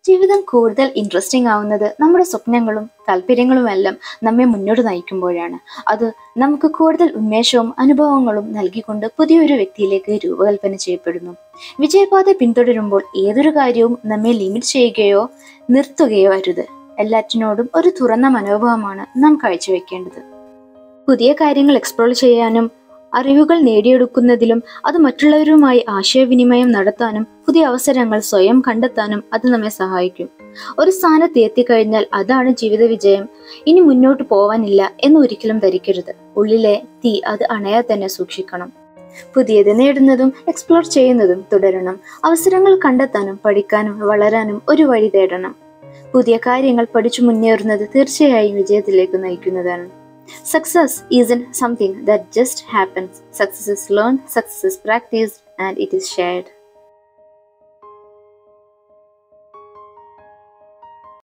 ജീവിതം കൂടുതൽ ഇൻട്രസ്റ്റിംഗ് ആവുന്നത് നമ്മുടെ സ്വപ്നങ്ങളും താല്പര്യങ്ങളുമെല്ലാം നമ്മെ മുന്നോട്ട് നയിക്കുമ്പോഴാണ് അത് നമുക്ക് കൂടുതൽ ഉന്മേഷവും അനുഭവങ്ങളും നൽകിക്കൊണ്ട് പുതിയൊരു വ്യക്തിയിലേക്ക് രൂപകൽപ്പന ചെയ്യപ്പെടുന്നു വിജയപാത പിന്തുടരുമ്പോൾ ഏതൊരു കാര്യവും നമ്മെ ലിമിറ്റ് ചെയ്യുകയോ നിർത്തുകയോ അരുത് എല്ലാറ്റിനോടും ഒരു തുറന്ന മനോഭാവമാണ് നാം കാഴ്ചവെക്കേണ്ടത് പുതിയ കാര്യങ്ങൾ എക്സ്പ്ലോർ ചെയ്യാനും അറിവുകൾ നേടിയെടുക്കുന്നതിലും അത് മറ്റുള്ളവരുമായി ആശയവിനിമയം നടത്താനും പുതിയ അവസരങ്ങൾ സ്വയം കണ്ടെത്താനും അത് നമ്മെ സഹായിക്കും ഒരു സ്ഥാനത്ത് എത്തിക്കഴിഞ്ഞാൽ അതാണ് ജീവിത വിജയം ഇനി മുന്നോട്ട് പോവാനില്ല എന്ന് ഒരിക്കലും ധരിക്കരുത് ഉള്ളിലെ തീ അത് അണയാതെ തന്നെ സൂക്ഷിക്കണം പുതിയത് നേടുന്നതും എക്സ്പ്ലോർ ചെയ്യുന്നതും തുടരണം അവസരങ്ങൾ കണ്ടെത്താനും പഠിക്കാനും വളരാനും ഒരു വഴി തേടണം പുതിയ കാര്യങ്ങൾ പഠിച്ചു മുന്നേറുന്നത് തീർച്ചയായും വിജയത്തിലേക്ക് നയിക്കുന്നതാണ് Success isn't something that just happens. Success is learned, success is practiced, and it is shared.